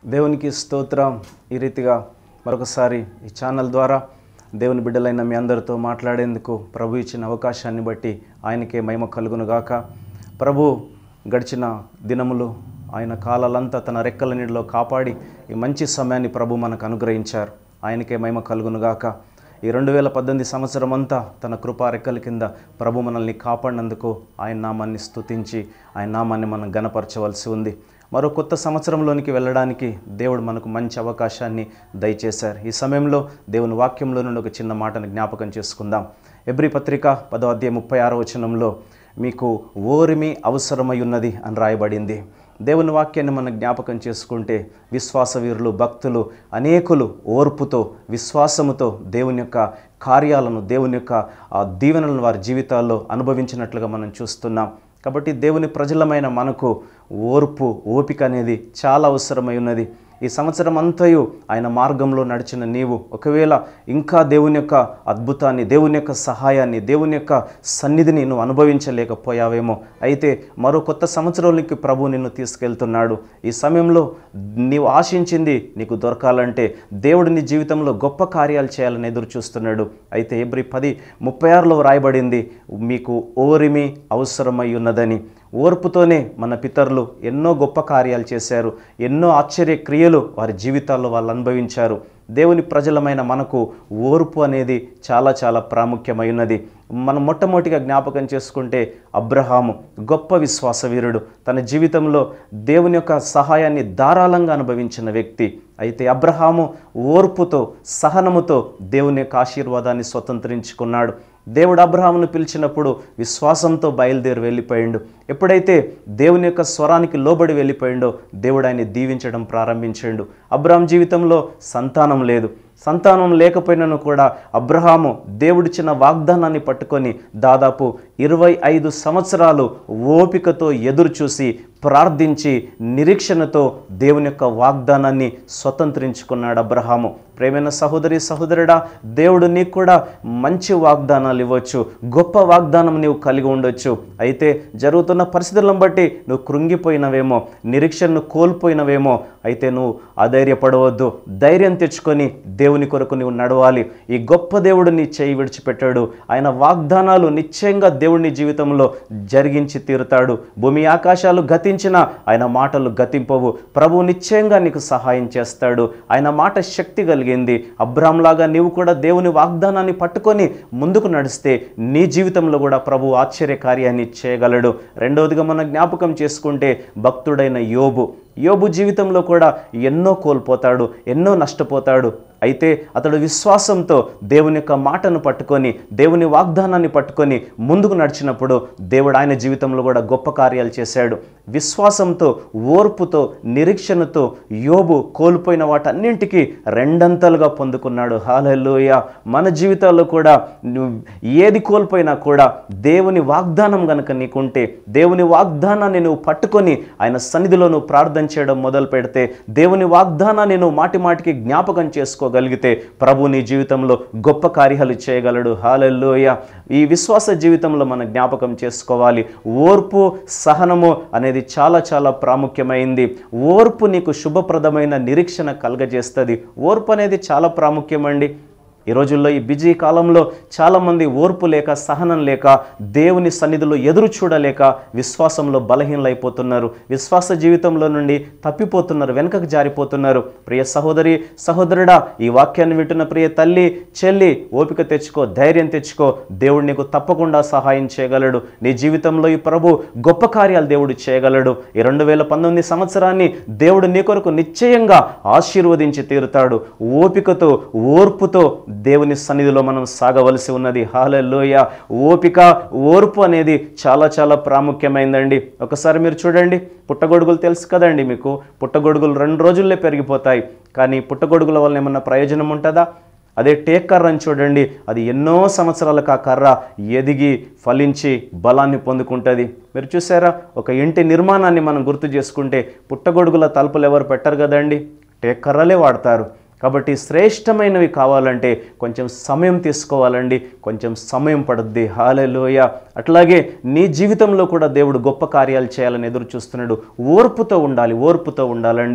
దేవునికి స్తోత్రం ఈ రీతిగా మరొకసారి ఈ ఛానల్ ద్వారా దేవుని బిడ్డలైన మీ అందరితో మాట్లాడేందుకు ప్రభు ఇచ్చిన అవకాశాన్ని బట్టి ఆయనకే మహిమ కలుగును గాక ప్రభు గడిచిన దినములు ఆయన కాలాలంతా తన రెక్కల నీటిలో కాపాడి ఈ మంచి సమయాన్ని ప్రభు మనకు అనుగ్రహించారు ఆయనకే మహిమ కలుగును గాక ఈ రెండు వేల పద్దెనిమిది సంవత్సరం అంతా తన కృపా రెక్కల కింద ప్రభు మనల్ని కాపాడినందుకు ఆయన నామాన్ని స్తుతించి ఆయన నామాన్ని మనం గనపరచవలసి ఉంది మరో కొత్త సంవత్సరంలోనికి వెళ్ళడానికి దేవుడు మనకు మంచి అవకాశాన్ని దయచేశారు ఈ సమయంలో దేవుని వాక్యంలో నుండి ఒక చిన్న మాటను జ్ఞాపకం చేసుకుందాం ఎబ్రి పత్రిక పదో అధ్యాయం ముప్పై ఆరో వచనంలో మీకు ఓరిమి అవసరమై ఉన్నది అని రాయబడింది దేవుని వాక్యాన్ని మనం జ్ఞాపకం చేసుకుంటే విశ్వాసవీరులు భక్తులు అనేకులు ఓర్పుతో విశ్వాసముతో దేవుని యొక్క కార్యాలను దేవుని యొక్క ఆ దీవెనలను వారి జీవితాల్లో అనుభవించినట్లుగా మనం చూస్తున్నాం కాబట్టి దేవుని ప్రజలమైన మనకు ఓర్పు ఓపిక అనేది చాలా అవసరమై ఉన్నది ఈ సంవత్సరం అంతయు ఆయన మార్గంలో నడిచిన నీవు ఒకవేళ ఇంకా దేవుని యొక్క అద్భుతాన్ని దేవుని యొక్క సహాయాన్ని దేవుని యొక్క సన్నిధిని నువ్వు అనుభవించలేకపోయావేమో అయితే మరో కొత్త సంవత్సరంలోకి ప్రభు నిన్ను తీసుకెళ్తున్నాడు ఈ సమయంలో నీవు ఆశించింది నీకు దొరకాలంటే దేవుడు నీ జీవితంలో గొప్ప కార్యాలు చేయాలని ఎదురు చూస్తున్నాడు అయితే ఎబ్రి పది ముప్పై ఆరులో రాయబడింది మీకు ఓరిమి అవసరమై ఉన్నదని ఓర్పుతోనే మన పితరులు ఎన్నో గొప్ప కార్యాలు చేశారు ఎన్నో ఆశ్చర్య క్రియలు వారి జీవితాల్లో వాళ్ళు అనుభవించారు దేవుని ప్రజలమైన మనకు ఓర్పు అనేది చాలా చాలా ప్రాముఖ్యమైనది మనం మొట్టమొదటిగా జ్ఞాపకం చేసుకుంటే అబ్రహాము గొప్ప విశ్వాసవీరుడు తన జీవితంలో దేవుని యొక్క సహాయాన్ని ధారాళంగా అనుభవించిన వ్యక్తి అయితే అబ్రహాము ఓర్పుతో సహనముతో దేవుని యొక్క ఆశీర్వాదాన్ని స్వతంత్రించుకున్నాడు దేవుడు అబ్రహామును పిలిచినప్పుడు విశ్వాసంతో బయలుదేరి వెళ్ళిపోయిండు ఎప్పుడైతే దేవుని యొక్క స్వరానికి లోబడి వెళ్ళిపోయిండో దేవుడు ఆయన్ని దీవించడం ప్రారంభించాడు అబ్రహాం జీవితంలో సంతానం లేదు సంతానం లేకపోయినను కూడా అబ్రహాము దేవుడిచ్చిన వాగ్దానాన్ని పట్టుకొని దాదాపు ఇరవై ఐదు సంవత్సరాలు ఓపికతో ఎదురు చూసి ప్రార్థించి నిరీక్షణతో దేవుని యొక్క వాగ్దానాన్ని స్వతంత్రించుకున్నాడు అబ్రహాము ప్రేమైన సహోదరి సహోదరుడా దేవుడు నీకు కూడా మంచి వాగ్దానాలు ఇవ్వచ్చు గొప్ప వాగ్దానం నీవు కలిగి ఉండొచ్చు అయితే జరుగుతున్న పరిస్థితులను బట్టి నువ్వు కృంగిపోయినవేమో నిరీక్షణను కోల్పోయినవేమో అయితే నువ్వు అధైర్యపడవద్దు ధైర్యం తెచ్చుకొని దేవుని కొరకు నువ్వు నడవాలి ఈ గొప్ప దేవుడు నీ చేయి విడిచిపెట్టాడు ఆయన వాగ్దానాలు నిశ్చయంగా దేవుని జీవితంలో జరిగించి తీరుతాడు భూమి ఆకాశాలు గతించిన ఆయన మాటలు గతింపవు ప్రభు నిశ్చయంగా నీకు సహాయం చేస్తాడు ఆయన మాట శక్తి కలిగింది అబ్రామ్లాగా నీవు కూడా దేవుని వాగ్దానాన్ని పట్టుకొని ముందుకు నడిస్తే నీ జీవితంలో కూడా ప్రభు ఆశ్చర్య కార్యాన్ని చేయగలడు రెండవదిగా మనం జ్ఞాపకం చేసుకుంటే భక్తుడైన యోబు యోబు జీవితంలో కూడా ఎన్నో కోల్పోతాడు ఎన్నో నష్టపోతాడు అయితే అతడు విశ్వాసంతో దేవుని యొక్క మాటను పట్టుకొని దేవుని వాగ్దానాన్ని పట్టుకొని ముందుకు నడిచినప్పుడు దేవుడు ఆయన జీవితంలో కూడా గొప్ప కార్యాలు చేశాడు విశ్వాసంతో ఓర్పుతో నిరీక్షణతో యోబు కోల్పోయిన వాటన్నింటికి రెండంతలుగా పొందుకున్నాడు హాలలోయ మన జీవితాల్లో కూడా నువ్వు ఏది కోల్పోయినా కూడా దేవుని వాగ్దానం కనుక నీకుంటే దేవుని వాగ్దానాన్ని నువ్వు పట్టుకొని ఆయన సన్నిధిలో నువ్వు ప్రార్థన చేయడం మొదలు పెడితే దేవుని వాగ్దానాన్ని నువ్వు మాటి మాటికి జ్ఞాపకం చేసుకోగలిగితే ప్రభు నీ జీవితంలో గొప్ప కార్యాలు చేయగలడు హాలల్లోయ ఈ విశ్వాస జీవితంలో మనం జ్ఞాపకం చేసుకోవాలి ఓర్పు సహనము అనేది చాలా చాలా ప్రాముఖ్యమైంది ఓర్పు నీకు శుభప్రదమైన నిరీక్షణ కలగజేస్తుంది ఓర్పు అనేది చాలా ప్రాముఖ్యమండి ఈ రోజుల్లో ఈ బిజీ కాలంలో చాలామంది ఓర్పు లేక సహనం లేక దేవుని సన్నిధిలో ఎదురు చూడలేక విశ్వాసంలో బలహీనలైపోతున్నారు విశ్వాస జీవితంలో నుండి తప్పిపోతున్నారు వెనుకకు జారిపోతున్నారు ప్రియ సహోదరి సహోదరుడా ఈ వాక్యాన్ని వింటున్న ప్రియ తల్లి చెల్లి ఓపిక తెచ్చుకో ధైర్యం తెచ్చుకో దేవుడు నీకు తప్పకుండా సహాయం చేయగలడు నీ జీవితంలో ఈ ప్రభు గొప్ప కార్యాలు దేవుడు చేయగలడు ఈ రెండు వేల పంతొమ్మిది సంవత్సరాన్ని దేవుడు నీ కొరకు నిశ్చయంగా ఆశీర్వదించి తీరుతాడు ఓపికతో ఓర్పుతో దేవుని సన్నిధిలో మనం సాగవలసి ఉన్నది హాలలోయ ఓపిక ఓర్పు అనేది చాలా చాలా ప్రాముఖ్యమైందండి ఒకసారి మీరు చూడండి పుట్టగొడుగులు తెలుసు కదండి మీకు పుట్టగొడుగులు రెండు రోజుల్లో పెరిగిపోతాయి కానీ పుట్టగొడుగుల వల్ల ఏమన్నా ప్రయోజనం ఉంటుందా అదే టేక్ కర్ర అని చూడండి అది ఎన్నో సంవత్సరాలకు ఆ కర్ర ఎదిగి ఫలించి బలాన్ని పొందుకుంటుంది మీరు చూసారా ఒక ఇంటి నిర్మాణాన్ని మనం గుర్తు చేసుకుంటే పుట్టగొడుగుల తలుపులు ఎవరు పెట్టరు కదండి టేక్ కర్రలే వాడతారు కాబట్టి శ్రేష్టమైనవి కావాలంటే కొంచెం సమయం తీసుకోవాలండి కొంచెం సమయం పడుద్ది హాలెలోయ అట్లాగే నీ జీవితంలో కూడా దేవుడు గొప్ప కార్యాలు చేయాలని ఎదురు చూస్తున్నాడు ఓర్పుతో ఉండాలి ఓర్పుతో ఉండాలండి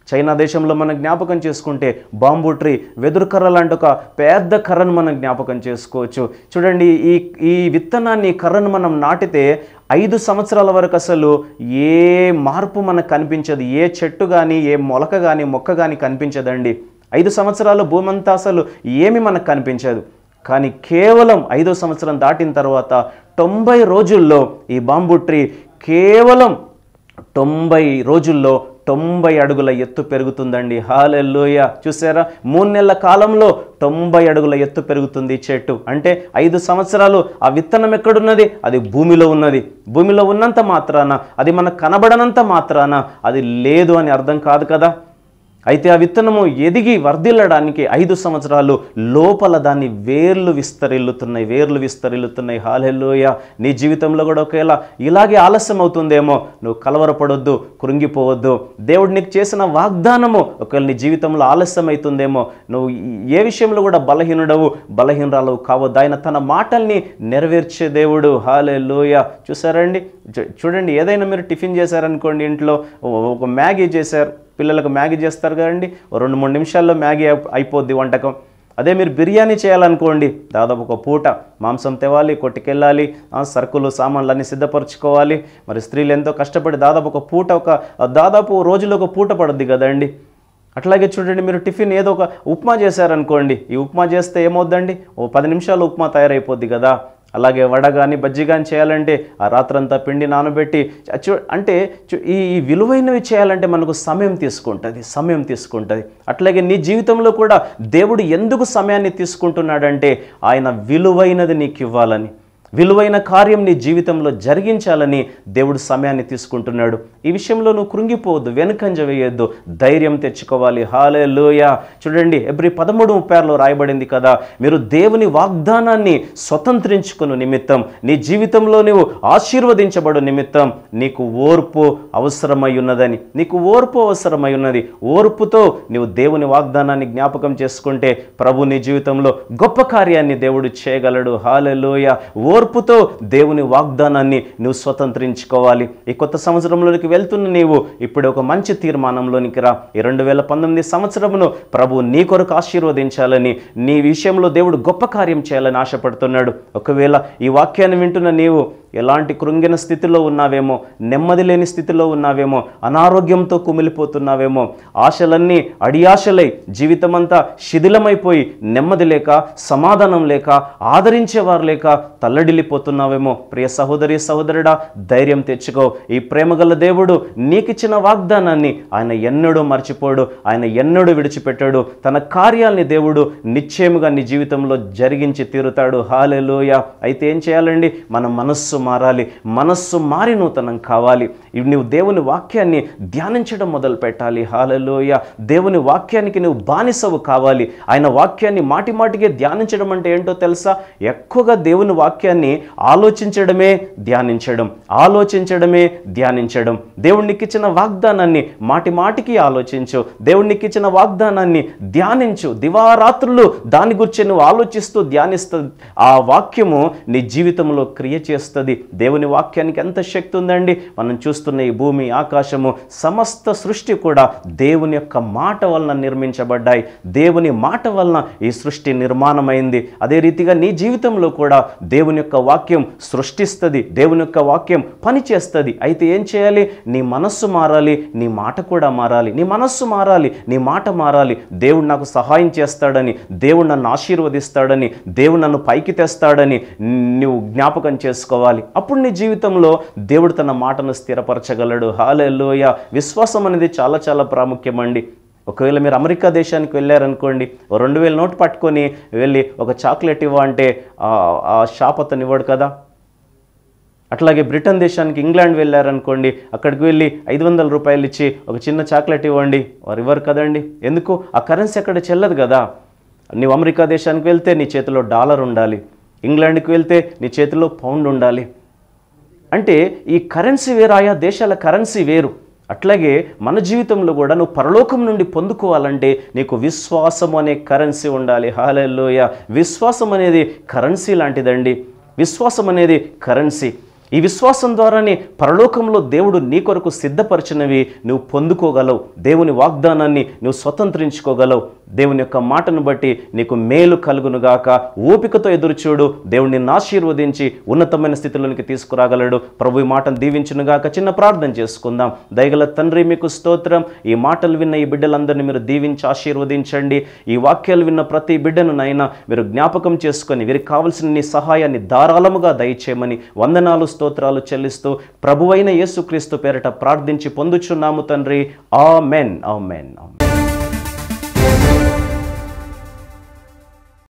చైనా దేశంలో మనం జ్ఞాపకం చేసుకుంటే బాంబు ట్రీ వెదురు కర్ర లాంటి ఒక పెద్ద కర్రను మనం జ్ఞాపకం చేసుకోవచ్చు చూడండి ఈ ఈ విత్తనాన్ని కర్రను మనం నాటితే ఐదు సంవత్సరాల వరకు అసలు ఏ మార్పు మనకు కనిపించదు ఏ చెట్టు కానీ ఏ మొలక కానీ మొక్క కానీ కనిపించదండి ఐదు సంవత్సరాలు భూమి అంతా అసలు ఏమి మనకు కనిపించదు కానీ కేవలం ఐదో సంవత్సరం దాటిన తర్వాత తొంభై రోజుల్లో ఈ బాంబు ట్రీ కేవలం తొంభై రోజుల్లో తొంభై అడుగుల ఎత్తు పెరుగుతుందండి హాలెల్లోయ చూసారా మూడు నెలల కాలంలో తొంభై అడుగుల ఎత్తు పెరుగుతుంది ఈ చెట్టు అంటే ఐదు సంవత్సరాలు ఆ విత్తనం ఎక్కడున్నది అది భూమిలో ఉన్నది భూమిలో ఉన్నంత మాత్రాన అది మనకు కనబడనంత మాత్రాన అది లేదు అని అర్థం కాదు కదా అయితే ఆ విత్తనము ఎదిగి వర్ధిల్లడానికి ఐదు సంవత్సరాలు లోపల దాన్ని వేర్లు విస్తరిల్లుతున్నాయి వేర్లు విస్తరిల్లుతున్నాయి హాలెల్లోయ నీ జీవితంలో కూడా ఒకవేళ ఇలాగే ఆలస్యం అవుతుందేమో నువ్వు కలవరపడొద్దు కృంగిపోవద్దు దేవుడు నీకు చేసిన వాగ్దానము ఒకవేళ నీ జీవితంలో ఆలస్యం అవుతుందేమో నువ్వు ఏ విషయంలో కూడా బలహీనుడవు బలహీనరాలవు కావద్దు ఆయన తన మాటల్ని నెరవేర్చే దేవుడు హాలెల్లోయ చూసారండి చూ- చూడండి ఏదైనా మీరు టిఫిన్ చేశారనుకోండి ఇంట్లో ఓ- ఒక మ్యాగీ చేశారు పిల్లలకు మ్యాగీ చేస్తారు కదండి ఓ రెండు మూడు నిమిషాల్లో మ్యాగీ అయిపో- అయిపోద్ది వంటకం అదే మీరు బిర్యానీ చేయాలనుకోండి దాదాపు ఒక పూట మాంసం తేవాలి కొట్టుకెళ్ళాలి ఆ, సరుకులు సామాన్లు అన్నీ సిద్ధపరచుకోవాలి మరి స్త్రీలు ఎంతో కష్టపడి దాదాపు ఒక పూట ఒక దాదాపు రోజులో ఒక పూట పడుద్ది కదండి అట్లాగే చూడండి మీరు టిఫిన్ ఏదో ఒక ఉప్మా చేశారనుకోండి ఈ ఉప్మా చేస్తే ఏమవుద్దండి ఓ పది నిమిషాలు ఉప్మా తయారైపోద్ది కదా అలాగే వడ కానీ బజ్జీ కానీ చేయాలంటే ఆ రాత్రంతా పిండి నానబెట్టి చ- చూ అంటే చూ- ఈ ఈ విలువైనవి చేయాలంటే మనకు సమయం తీసుకుంటుంది సమయం తీసుకుంటుంది అట్లాగే నీ జీవితంలో కూడా దేవుడు ఎందుకు సమయాన్ని తీసుకుంటున్నాడంటే ఆయన విలువైనది నీకు ఇవ్వాలని విలువైన కార్యం నీ జీవితంలో జరిగించాలని దేవుడు సమయాన్ని తీసుకుంటున్నాడు ఈ విషయంలో నువ్వు కృంగిపోవద్దు వెనుకంజ వేయొద్దు ధైర్యం తెచ్చుకోవాలి హాలే చూడండి ఎబ్రి పదమూడు ముప్పైలో రాయబడింది కదా మీరు దేవుని వాగ్దానాన్ని స్వతంత్రించుకుని నిమిత్తం నీ జీవితంలో నువ్వు ఆశీర్వదించబడు నిమిత్తం నీకు ఓర్పు అవసరమై ఉన్నదని నీకు ఓర్పు అవసరమై ఉన్నది ఓర్పుతో నీవు దేవుని వాగ్దానాన్ని జ్ఞాపకం చేసుకుంటే ప్రభు నీ జీవితంలో గొప్ప కార్యాన్ని దేవుడు చేయగలడు హాలెలోయ ఓర్పుతో దేవుని వాగ్దానాన్ని నువ్వు స్వతంత్రించుకోవాలి ఈ కొత్త సంవత్సరంలోనికి వెళ్తున్న నీవు ఇప్పుడు ఒక మంచి తీర్మానంలోనికి రా ఈ రెండు వేల పంతొమ్మిది సంవత్సరమును ప్రభు నీ కొరకు ఆశీర్వదించాలని నీ విషయంలో దేవుడు గొప్ప కార్యం చేయాలని ఆశపడుతున్నాడు ఒకవేళ ఈ వాక్యాన్ని వింటున్న నీవు ఎలాంటి కృంగిన స్థితిలో ఉన్నావేమో నెమ్మది లేని స్థితిలో ఉన్నావేమో అనారోగ్యంతో కుమిలిపోతున్నావేమో ఆశలన్నీ అడియాశలై జీవితమంతా శిథిలమైపోయి నెమ్మది లేక సమాధానం లేక ఆదరించేవారు లేక తల్లడిల్లిపోతున్నావేమో ప్రియ సహోదరి సహోదరుడా ధైర్యం తెచ్చుకో ఈ ప్రేమగల దేవుడు నీకిచ్చిన వాగ్దానాన్ని ఆయన ఎన్నడూ మర్చిపోడు ఆయన ఎన్నడూ విడిచిపెట్టాడు తన కార్యాల్ని దేవుడు నిశ్చయముగా నీ జీవితంలో జరిగించి తీరుతాడు హాలెలోయ అయితే ఏం చేయాలండి మన మనస్సు మారాలి మనస్సు మారి నూతనం కావాలి ఇవి నువ్వు దేవుని వాక్యాన్ని ధ్యానించడం మొదలు పెట్టాలి హాలలోయ దేవుని వాక్యానికి నువ్వు బానిసవు కావాలి ఆయన వాక్యాన్ని మాటి మాటికే ధ్యానించడం అంటే ఏంటో తెలుసా ఎక్కువగా దేవుని వాక్యాన్ని ఆలోచించడమే ధ్యానించడం ఆలోచించడమే ధ్యానించడం దేవునికి ఇచ్చిన వాగ్దానాన్ని మాటి మాటికి ఆలోచించు దేవునికి ఇచ్చిన వాగ్దానాన్ని ధ్యానించు దివారాత్రులు దాని గురించి నువ్వు ఆలోచిస్తూ ధ్యానిస్తూ ఆ వాక్యము నీ జీవితంలో క్రియ చేస్తుంది దేవుని వాక్యానికి ఎంత శక్తి ఉందండి మనం చూస్తున్న ఈ భూమి ఆకాశము సమస్త సృష్టి కూడా దేవుని యొక్క మాట వలన నిర్మించబడ్డాయి దేవుని మాట వలన ఈ సృష్టి నిర్మాణమైంది అదే రీతిగా నీ జీవితంలో కూడా దేవుని యొక్క వాక్యం సృష్టిస్తుంది దేవుని యొక్క వాక్యం పని చేస్తుంది అయితే ఏం చేయాలి నీ మనస్సు మారాలి నీ మాట కూడా మారాలి నీ మనస్సు మారాలి నీ మాట మారాలి దేవుడు నాకు సహాయం చేస్తాడని దేవుడు నన్ను ఆశీర్వదిస్తాడని దేవుడు నన్ను పైకి తెస్తాడని నువ్వు జ్ఞాపకం చేసుకోవాలి అప్పుడు నీ జీవితంలో దేవుడు తన మాటను స్థిరపరచగలడు హాలెల్లోయ విశ్వాసం అనేది చాలా చాలా ప్రాముఖ్యమండి ఒకవేళ మీరు అమెరికా దేశానికి వెళ్ళారనుకోండి ఓ రెండు వేల నోటు పట్టుకొని వెళ్ళి ఒక చాక్లెట్ ఇవ్వ అంటే ఆ- ఆ షాప్ అతను ఇవ్వడు కదా అట్లాగే బ్రిటన్ దేశానికి ఇంగ్లాండ్ వెళ్ళారనుకోండి అక్కడికి వెళ్ళి ఐదు వందల రూపాయలు ఇచ్చి ఒక చిన్న చాక్లెట్ ఇవ్వండి వారు ఇవ్వరు కదండి ఎందుకు ఆ కరెన్సీ అక్కడ చెల్లదు కదా నీవు అమెరికా దేశానికి వెళ్తే నీ చేతిలో డాలర్ ఉండాలి ఇంగ్లాండ్కి వెళ్తే నీ చేతిలో పౌండ్ ఉండాలి అంటే ఈ కరెన్సీ వేరు ఆయా దేశాల కరెన్సీ వేరు అట్లాగే మన జీవితంలో కూడా నువ్వు పరలోకం నుండి పొందుకోవాలంటే నీకు విశ్వాసం అనే కరెన్సీ ఉండాలి హాలెల్లోయ విశ్వాసం అనేది కరెన్సీ లాంటిదండి విశ్వాసం అనేది కరెన్సీ ఈ విశ్వాసం ద్వారానే పరలోకంలో దేవుడు నీ కొరకు సిద్ధపరిచినవి నువ్వు పొందుకోగలవు దేవుని వాగ్దానాన్ని నువ్వు స్వతంత్రించుకోగలవు దేవుని యొక్క మాటను బట్టి నీకు మేలు కలుగునుగాక ఓపికతో ఎదురుచూడు దేవుడు నిన్ను ఆశీర్వదించి ఉన్నతమైన స్థితిలోనికి తీసుకురాగలడు ప్రభు ఈ మాటను దీవించునుగాక చిన్న ప్రార్థన చేసుకుందాం దయగల తండ్రి మీకు స్తోత్రం ఈ మాటలు విన్న ఈ బిడ్డలందరినీ మీరు దీవించి ఆశీర్వదించండి ఈ వాక్యాలు విన్న ప్రతి బిడ్డను నైనా మీరు జ్ఞాపకం చేసుకొని వీరికి కావలసిన నీ సహాయాన్ని ధారాళముగా దయచేయమని వందనాలు స్తోత్రాలు చెల్లిస్తూ ప్రభువైన యేసుక్రీస్తు పేరట ప్రార్థించి పొందుచున్నాము తండ్రి ఆమెన్ ఆమెన్ ఆమెన్